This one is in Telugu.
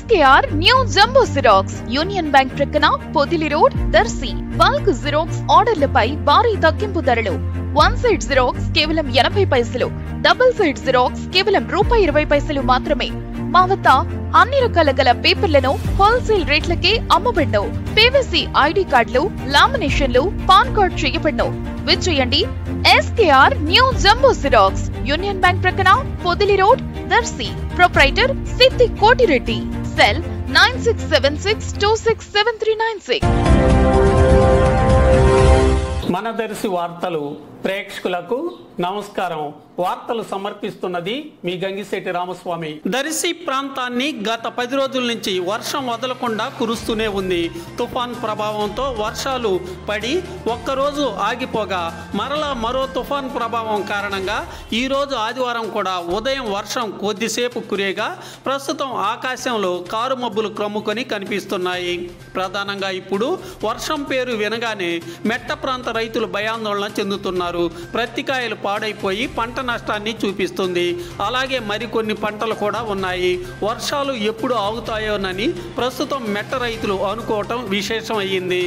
SKR new jumbo xerox Union Bank ప్రక్కన Podili road Darsi bulk xerox ఆర్డర్లపై భారీ తగ్గింపు ధరలు వన్ సైడ్ జిరాక్స్ కేవలం ఎనభై పైసలు డబుల్ సైడ్ జిరాక్స్ కేవలం రూపాయి ఇరవై పైసలు మాత్రమే మా వద్ద అన్ని రకాల గల పేపర్లను హోల్సేల్ రేట్లకే అమ్మబడ్ను పీవీసీ ఐడి కార్డులు లామినేషన్లు పాన్ కార్డ్ చేయబడ్ను విచ్చేయండి SKR new jumbo xerox Union Bank ప్రక్కన Podili road Darsi proprietor Siddhi Kotireddy cell nine six seven six two six seven three nine six మన దర్శి వార్తలు ప్రేక్షకులకు నమస్కారం వార్తలు సమర్పిస్తున్నది మీ గంగిశెట్టి రామస్వామి దర్శి ప్రాంతాన్ని గత పది రోజుల నుంచి వర్షం వదలకుండా కురుస్తూనే ఉంది తుఫాన్ ప్రభావంతో వర్షాలు పడి ఒక్కరోజు ఆగిపోగా మరలా మరో తుఫాన్ ప్రభావం కారణంగా ఈ రోజు ఆదివారం కూడా ఉదయం వర్షం కొద్దిసేపు కురేగా ప్రస్తుతం ఆకాశంలో కారు మబ్బులు క్రమ్ముకొని కనిపిస్తున్నాయి ప్రధానంగా ఇప్పుడు వర్షం పేరు వినగానే మెట్ట ప్రాంత రైతులు భయాందోళన చెందుతున్నారు ప్రత్తికాయలు పాడైపోయి పంట నష్టాన్ని చూపిస్తుంది అలాగే మరికొన్ని పంటలు కూడా ఉన్నాయి వర్షాలు ఎప్పుడు ఆగుతాయోనని ప్రస్తుతం మెట్ట రైతులు అనుకోవటం విశేషం అయ్యింది